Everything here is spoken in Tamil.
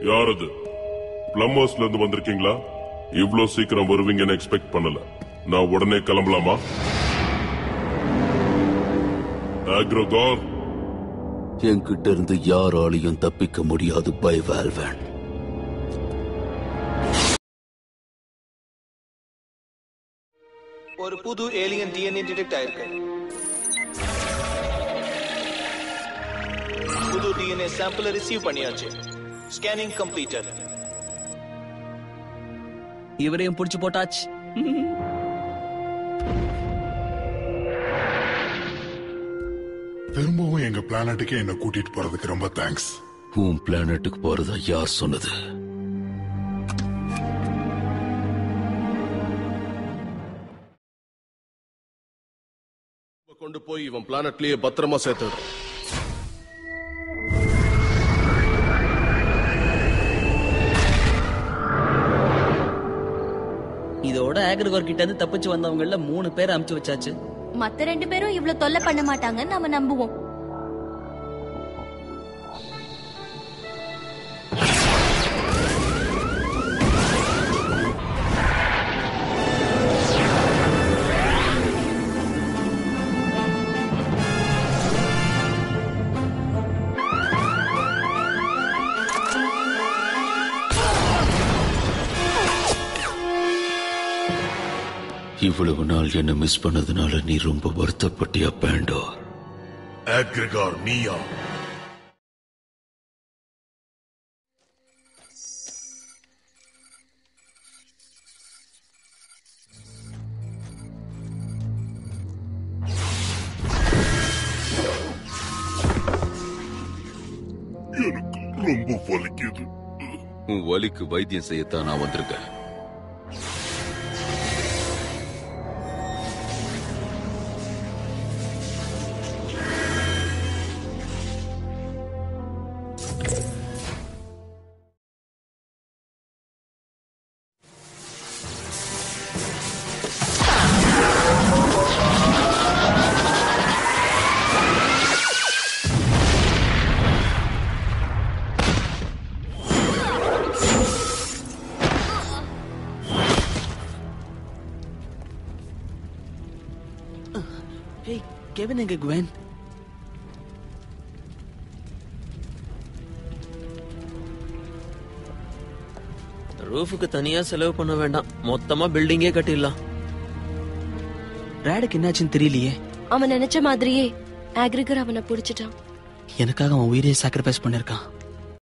யார் அது பிளம்பர்ஸ்ல இருந்து வந்திருக்கீங்களா இவ்ளோ சீக்கிரம் வருவீங்கன்னு எக்ஸ்பெக்ட் பண்ணல நான் உடனே கிளம்பலாமா ஆக்ரோகார் என்கிட்ட இருந்து யாராலையும் தப்பிக்க முடியாது பை வேல்வன் ஒரு புது ஏலியன் டிஎன்ஏ டிடெக்ட் ஆயிருக்கு புது டிஎன்ஏ சாம்பிள ரிசீவ் பண்ணியாச்சு ஸ்கேனிங் கம்ப்ளீட்டட் இவரையும் புடிச்சு போட்டாச்சு திரும்பவும் எங்க பிளானட்டுக்கு என்ன கூட்டிட்டு போறதுக்கு ரொம்ப தேங்க்ஸ் உன் பிளானட்டுக்கு போறதா யார் சொன்னது கொண்டு போய் இவன் பிளானட்லயே பத்திரமா சேர்த்துடு இதோட ஆக்ரிகோர் கிட்ட இருந்து தப்பிச்சு வந்தவங்கள மூணு பேர் அமுச்சு வச்சாச்சு மத்த ரெண்டு பேரும் இவ்ளோ தொல்லை பண்ண மாட்டாங்கன்னு நாம நம்புவோம் இவ்வளவு நாள் என்ன மிஸ் பண்ணதுனால நீ ரொம்ப வருத்தப்பட்டியா பேண்டோ ஆக்ரிகார் நீயா எனக்கு ரொம்ப வலிக்குது உன் வலிக்கு வைத்தியம் செய்யத்தான் நான் வந்திருக்கேன் ஏய் கெவின் எங்க குவென் ரூஃபுக்கு தனியா செலவு பண்ண வேண்டாம் மொத்தமா பில்டிங்கே கட்டிடலாம் ரேடுக்கு என்னாச்சுன்னு தெரியலையே அவன் நினைச்ச மாதிரியே ஆக்ரிகர் அவனை புடிச்சிட்டான் எனக்காக அவன் உயிரையே சாக்ரிஃபைஸ் பண்ணிருக்கான்